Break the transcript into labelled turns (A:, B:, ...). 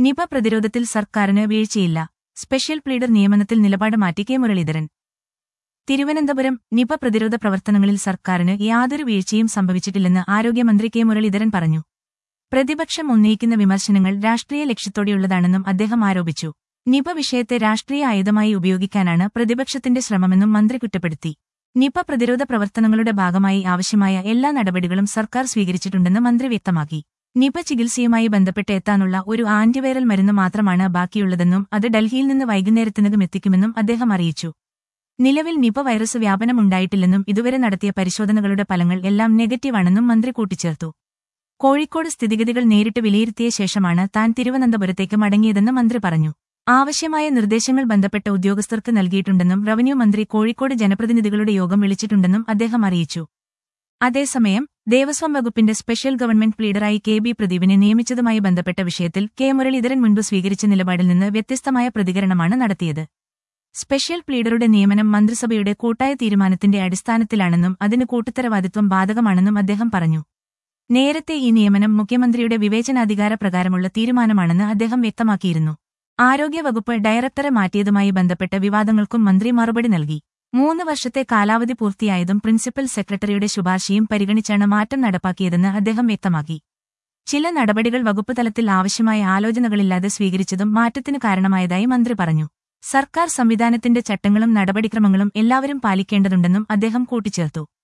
A: Nipah പ്രതിരോധത്തിൽ സർക്കാരിന് വീഴ്ചയില്ല special pleader നിയമനത്തിൽ നിലപാട് മാറ്റി കെ മുരളീധരൻ തിരുവനന്തപുരം നിപ പ്രതിരോധ പ്രവർത്തനങ്ങളിൽ സർക്കാരിന് യാതൊരു വീഴ്ചയും സംഭവിച്ചിട്ടില്ലെന്ന് ആരോഗ്യമന്ത്രി കെ മുരളീധരൻ പറഞ്ഞു പ്രതിപക്ഷം ഉന്നയിക്കുന്ന വിമർശനങ്ങൾ രാഷ്ട്രീയ ലക്ഷ്യത്തോടെയുള്ളതാണെന്നും അദ്ദേഹം ആരോപിച്ചു നിപ വിഷയത്തെ രാഷ്ട്രീയ ആയുധമായി ഉപയോഗിക്കാനാണ് പ്രതിപക്ഷത്തിന്റെ ശ്രമമെന്നും മന്ത്രി കുറ്റപ്പെടുത്തി നിപ പ്രതിരോധ പ്രവർത്തനങ്ങളുടെ ഭാഗമായി ആവശ്യമായ എല്ലാ നടപടികളും സർക്കാർ സ്വീകരിച്ചിട്ടുണ്ടെന്ന് മന്ത്രി വ്യക്തമാക്കി നിപ ചികിത്സയുമായി ബന്ധപ്പെട്ട് എത്താനുള്ള ഒരു ആന്റിവൈറൽ മരുന്ന് മാത്രമാണ് ബാക്കിയുള്ളതെന്നും അത് ഡൽഹിയിൽ നിന്ന് വൈകുന്നേരത്തിനകം എത്തിക്കുമെന്നും അദ്ദേഹം അറിയിച്ചു നിലവിൽ നിപ വൈറസ് വ്യാപനമുണ്ടായിട്ടില്ലെന്നും ഇതുവരെ നടത്തിയ പരിശോധനകളുടെ ഫലങ്ങൾ എല്ലാം നെഗറ്റീവാണെന്നും മന്ത്രി കൂട്ടിച്ചേർത്തു കോഴിക്കോട് സ്ഥിതിഗതികൾ നേരിട്ട് വിലയിരുത്തിയ ശേഷമാണ് താൻ തിരുവനന്തപുരത്തേക്ക് മടങ്ങിയതെന്ന് മന്ത്രി പറഞ്ഞു ആവശ്യമായ നിർദ്ദേശങ്ങൾ ബന്ധപ്പെട്ട ഉദ്യോഗസ്ഥർക്ക് നൽകിയിട്ടുണ്ടെന്നും റവന്യൂ മന്ത്രി കോഴിക്കോട് ജനപ്രതിനിധികളുടെ യോഗം വിളിച്ചിട്ടുണ്ടെന്നും അദ്ദേഹം അറിയിച്ചു അതേസമയം ദേവസ്വം വകുപ്പിന്റെ സ്പെഷ്യൽ ഗവൺമെന്റ് പ്ലീഡറായി കെ ബി പ്രദീപിനെ നിയമിച്ചതുമായി ബന്ധപ്പെട്ട വിഷയത്തിൽ കെ മുരളീധരൻ മുൻപ് സ്വീകരിച്ച നിലപാടിൽ നിന്ന് വ്യത്യസ്തമായ പ്രതികരണമാണ് നടത്തിയത് സ്പെഷ്യൽ പ്ലീഡറുടെ നിയമനം മന്ത്രിസഭയുടെ കൂട്ടായ തീരുമാനത്തിന്റെ അടിസ്ഥാനത്തിലാണെന്നും അതിന് കൂട്ടുത്തരവാദിത്വം ബാധകമാണെന്നും അദ്ദേഹം പറഞ്ഞു നേരത്തെ ഈ നിയമനം മുഖ്യമന്ത്രിയുടെ വിവേചനാധികാര പ്രകാരമുള്ള തീരുമാനമാണെന്ന് അദ്ദേഹം വ്യക്തമാക്കിയിരുന്നു ആരോഗ്യവകുപ്പ് ഡയറക്ടറെ മാറ്റിയതുമായി ബന്ധപ്പെട്ട വിവാദങ്ങൾക്കും മന്ത്രി മറുപടി നൽകി മൂന്ന് വർഷത്തെ കാലാവധി പൂർത്തിയായതും പ്രിൻസിപ്പൽ സെക്രട്ടറിയുടെ ശുപാർശയും പരിഗണിച്ചാണ് മാറ്റം നടപ്പാക്കിയതെന്ന് അദ്ദേഹം വ്യക്തമാക്കി ചില നടപടികൾ വകുപ്പ് തലത്തിൽ ആവശ്യമായ ആലോചനകളില്ലാതെ സ്വീകരിച്ചതും മാറ്റത്തിന് കാരണമായതായി മന്ത്രി പറഞ്ഞു സർക്കാർ സംവിധാനത്തിന്റെ ചട്ടങ്ങളും നടപടിക്രമങ്ങളും എല്ലാവരും പാലിക്കേണ്ടതുണ്ടെന്നും അദ്ദേഹം കൂട്ടിച്ചേർത്തു